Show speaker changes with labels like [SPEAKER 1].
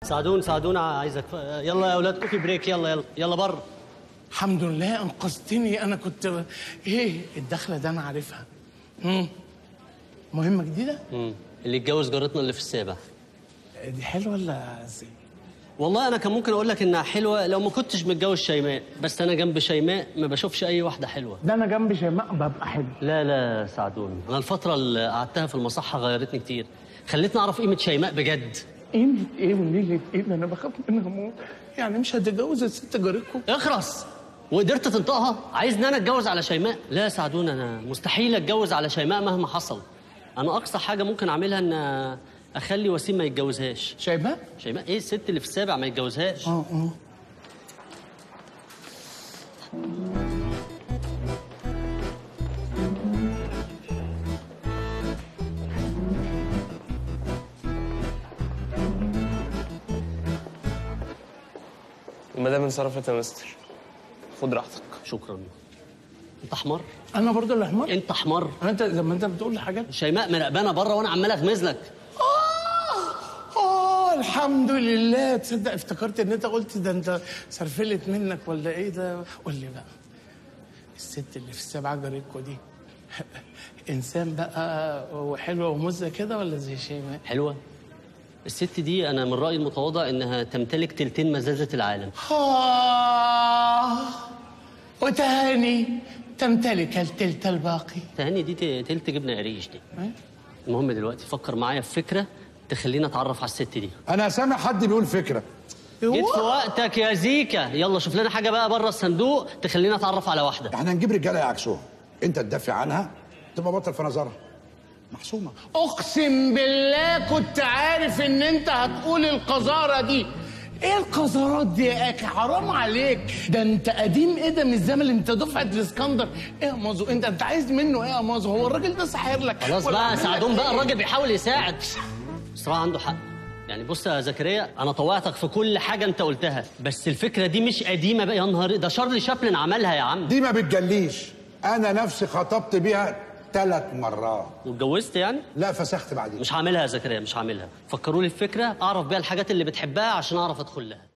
[SPEAKER 1] ساعدون ساعدون عايزك يلا يا اولاد كوفي بريك يلا يلا يلا بره
[SPEAKER 2] الحمد لله انقذتني انا كنت ايه الدخله ده انا عارفها امم مهمه جديده
[SPEAKER 1] مم. اللي اتجوز جارتنا اللي في السابع
[SPEAKER 2] دي حلوه ولا ازاي
[SPEAKER 1] والله انا كان ممكن اقول لك انها حلوه لو ما كنتش متجوز شيماء بس انا جنب شيماء ما بشوفش اي واحده حلوه
[SPEAKER 2] ده انا جنب شيماء ببقى حلو
[SPEAKER 1] لا لا ساعدوني انا الفتره اللي قعدتها في المصحه غيرتني كتير خلتني اعرف قيمه شيماء بجد
[SPEAKER 2] قيمه ايه وليله ايه ده انا بخاف منها موت يعني مش هتتجوز الست جارتكم
[SPEAKER 1] اخرس وقدرت تنطقها عايزني انا اتجوز على شيماء لا ساعدوني انا مستحيل اتجوز على شيماء مهما حصل انا اقصى حاجه ممكن اعملها ان اخلي وسيم ما يتجوزهاش
[SPEAKER 2] شيماء
[SPEAKER 1] شيماء ايه الست اللي في السابع ما يتجوزهاش
[SPEAKER 2] اه اه
[SPEAKER 3] المدام انصرفت يا مستر خد راحتك
[SPEAKER 1] شكرا انت حمار
[SPEAKER 2] انا برضه اللي حمار
[SPEAKER 1] انت حمار
[SPEAKER 2] انت لما انت بتقول حاجات
[SPEAKER 1] شيماء مراقبانا بره وانا عمال اغمز لك
[SPEAKER 2] اه الحمد لله تصدق افتكرت ان انت قلت ده انت سرفلت منك ولا ايه ده قول لي بقى الست اللي في السبعه جارتكو دي انسان بقى وحلوه ومزه كده ولا زي شيماء
[SPEAKER 1] حلوه الست دي انا من رايي المتواضع انها تمتلك تلتين مزازه العالم
[SPEAKER 2] آه وتهاني تمتلك التلت الباقي
[SPEAKER 1] تهاني دي ت- تلت جبنه قريش دي
[SPEAKER 2] إيه؟
[SPEAKER 1] المهم دلوقتي فكر معايا في فكره تخلينا اتعرف على الست دي
[SPEAKER 4] انا سامع حد بيقول فكره
[SPEAKER 1] جيت في وقتك يا زيكا يلا شوف لنا حاجه بقى بره الصندوق تخلينا اتعرف على واحده
[SPEAKER 4] احنا هنجيب رجاله يعكسوها انت تدافع عنها تبقى بطل في نظرها محسومه
[SPEAKER 2] اقسم بالله كنت عارف ان انت هتقول القذاره دي ايه القذارات دي يا اخي حرام عليك ده انت قديم ايه ده من الزمن انت دفعه الاسكندر ايه يا مازو انت انت عايز منه ايه يا مازو هو الراجل ده ساحر لك
[SPEAKER 1] خلاص
[SPEAKER 2] ولا
[SPEAKER 1] بقى
[SPEAKER 2] عامل لك
[SPEAKER 1] ساعدون بقى
[SPEAKER 2] إيه؟
[SPEAKER 1] الراجل بيحاول يساعد صراحة عنده حق يعني بص يا زكريا انا طوعتك في كل حاجه انت قلتها بس الفكره دي مش قديمه بقى يا نهار ده شارلي شابلن عملها يا عم
[SPEAKER 4] دي ما بتجليش انا نفسي خطبت بيها ثلاث مرات
[SPEAKER 1] واتجوزت يعني
[SPEAKER 4] لا فسخت بعدين
[SPEAKER 1] مش هعملها يا زكريا مش هعملها فكروا لي في فكره اعرف بيها الحاجات اللي بتحبها عشان اعرف ادخل لها